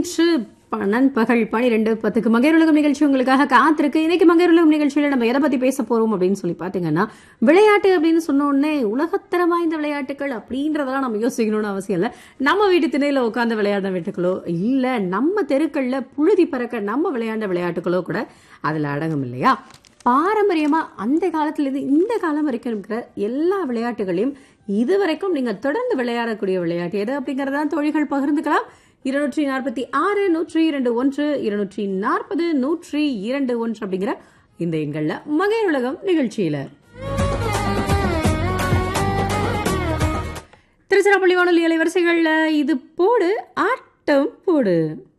இன்று நண்பகல் பனிரெண்டு பத்துக்கு மகேருலகம் நிகழ்ச்சி உங்களுக்காக காத்திருக்கு இன்னைக்கு மகேருலகம் நிகழ்ச்சியில நம்ம எதை பத்தி பேச போறோம் அப்படின்னு சொல்லி பாத்தீங்கன்னா விளையாட்டு அப்படின்னு சொன்ன உடனே உலகத்தரம் வாய்ந்த விளையாட்டுகள் அப்படின்றதெல்லாம் நம்ம யோசிக்கணும்னு அவசியம் இல்லை நம்ம வீட்டு திணையில உட்காந்து விளையாட வீட்டுகளோ இல்ல நம்ம தெருக்கள்ல புழுதி பறக்க நம்ம விளையாண்ட விளையாட்டுகளோ கூட அதுல அடங்கும் இல்லையா பாரம்பரியமா அந்த காலத்துல இருந்து இந்த காலம் வரைக்கும் இருக்கிற எல்லா விளையாட்டுகளையும் இதுவரைக்கும் நீங்க தொடர்ந்து விளையாடக்கூடிய விளையாட்டு எது அப்படிங்கறத தோழிகள் பகிர்ந்துக்கலாம் இருநூற்றி நாற்பத்தி ஆறு நூற்றி இரண்டு ஒன்று இருநூற்றி நாற்பது நூற்றி இரண்டு ஒன்று அப்படிங்கிற இந்த எண்கள்ல மகையுலகம் நிகழ்ச்சியில திருச்சிராப்பள்ளி வானொலி அலைவரிசைகள்ல இது போடு ஆட்டம் போடு